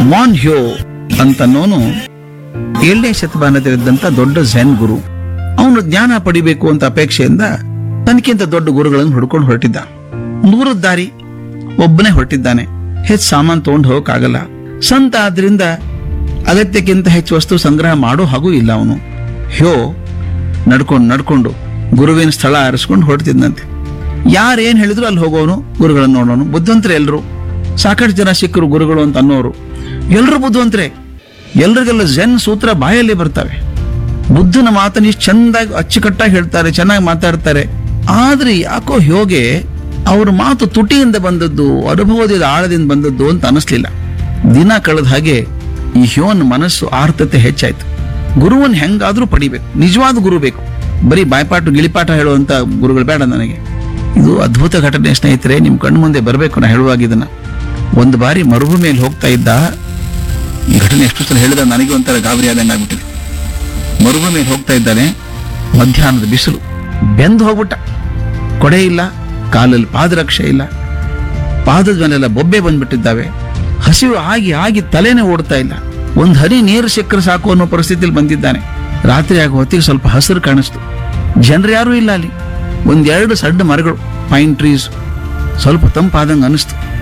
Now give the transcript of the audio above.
von ಹ್ಯೋ ಅಂತನೋನು ಏಳನೇ ಶತಮಾನದಲ್ಲಿದ್ದಂತ ದೊಡ್ಡ Zen ಗುರು ಅವನು ಜ್ಞಾನ ಪಡಿಬೇಕು ಅಂತ ಅಪೇಕ್ಷೆಯಿಂದ ತನಕ್ಕಿಂತ ದೊಡ್ಡ ಗುರುಗಳನ್ನು ಹುಡ್ಕೊಂಡು ಹೊರಟಿದ್ದ ದೂರದ ದಾರಿ ಒಬ್ಬನೇ ಹೊರಟಿದ್ದಾನೆ ಹೆಚ್ಚು ಸಾಮಾನು ತಗೊಂಡು ಹೋಗಕ್ಕಾಗಲ್ಲ ಸಂತ ಆದ್ರಿಂದ ಅಗತ್ಯಕ್ಕಿಂತ ಹೆಚ್ಚು ವಸ್ತು ಸಂಗ್ರಹ ಮಾಡೋ ಹಾಗೂ ಇಲ್ಲ ಅವನು ಹ್ಯೋ ನಡ್ಕೊಂಡು ನಡ್ಕೊಂಡು ಗುರುವಿನ ಸ್ಥಳ ಆರಿಸ್ಕೊಂಡು ಹೊರಟಿದ್ದಂತೆ ಯಾರೇನ್ ಹೇಳಿದ್ರು ಅಲ್ಲಿ ಹೋಗೋನು ಗುರುಗಳನ್ನು ನೋಡೋನು ಬುದ್ಧವಂತರೇ ಎಲ್ರು ಸಾಕಷ್ಟು ಜನ ಸಿಕ್ಕರು ಗುರುಗಳು ಅಂತ ಅನ್ನೋರು ಎಲ್ರು ಬುದ್ಧವಂತರೇ ಎಲ್ರಿಗೆಲ್ಲ ಜನ್ ಸೂತ್ರ ಬಾಯಲ್ಲಿ ಬರ್ತವೆ ಬುದ್ಧನ ಮಾತನ್ನ ಇಷ್ಟು ಚಂದಾಗಿ ಅಚ್ಚುಕಟ್ಟಾಗಿ ಹೇಳ್ತಾರೆ ಚೆನ್ನಾಗಿ ಮಾತಾಡ್ತಾರೆ ಆದ್ರೆ ಯಾಕೋ ಯೋಗೆ ಅವ್ರ ಮಾತು ತುಟಿಯಿಂದ ಬಂದದ್ದು ಅನುಭವದಿಂದ ಆಳದಿಂದ ಬಂದದ್ದು ಅಂತ ಅನಿಸ್ಲಿಲ್ಲ ದಿನ ಕಳೆದ ಹಾಗೆ ಈ ಹ್ಯೋನ್ ಮನಸ್ಸು ಆರ್ತತೆ ಹೆಚ್ಚಾಯ್ತು ಗುರುವನ್ ಹೆಂಗಾದ್ರೂ ಪಡಿಬೇಕು ನಿಜವಾದ ಗುರು ಬೇಕು ಬರೀ ಬಾಯ್ಪಾಟು ಗಿಳಿಪಾಠ ಹೇಳುವಂತ ಗುರುಗಳು ಬೇಡ ನನಗೆ ಇದು ಅದ್ಭುತ ಘಟನೆ ಸ್ನೇಹಿತರೆ ನಿಮ್ ಕಣ್ಣು ಮುಂದೆ ಬರಬೇಕು ನಾ ಹೇಳುವಾಗ ಇದನ್ನ ಒಂದು ಬಾರಿ ಮರುಭೂಮಿಯಲ್ಲಿ ಹೋಗ್ತಾ ಇದ್ದ ಈ ಘಟನೆ ಎಷ್ಟು ಸಲ ಹೇಳಿದ ನನಗೆ ಒಂಥರ ಗಾಬರಿ ಆದಂಗೆ ಆಗ್ಬಿಟ್ಟಿದೆ ಮರುಭೂಮಿಯಲ್ಲಿ ಹೋಗ್ತಾ ಇದ್ದಾನೆ ಮಧ್ಯಾಹ್ನದ ಬಿಸಿಲು ಬೆಂದು ಹೋಗ್ಬಿಟ್ಟ ಕೊಡೆ ಇಲ್ಲ ಕಾಲಲ್ಲಿ ಪಾದರಕ್ಷೆ ಇಲ್ಲ ಪಾದದ ಮೇಲೆಲ್ಲ ಬೊಬ್ಬೆ ಬಂದ್ಬಿಟ್ಟಿದ್ದಾವೆ ಹಸಿವು ಆಗಿ ಆಗಿ ತಲೆನೇ ಓಡ್ತಾ ಇಲ್ಲ ಒಂದ್ ಹನಿ ನೀರು ಸಿಕ್ಕರೆ ಸಾಕು ಅನ್ನೋ ಪರಿಸ್ಥಿತಿಯಲ್ಲಿ ಬಂದಿದ್ದಾನೆ ರಾತ್ರಿ ಆಗೋ ಹೊತ್ತಿಗೆ ಸ್ವಲ್ಪ ಹಸಿರು ಕಾಣಿಸ್ತು ಜನರು ಯಾರೂ ಇಲ್ಲ ಅಲ್ಲಿ ಒಂದೆರಡು ಸಣ್ಣ ಮರಗಳು ಪೈನ್ ಟ್ರೀಸ್ ಸ್ವಲ್ಪ ತಂಪಾದಂಗೆ ಅನಿಸ್ತು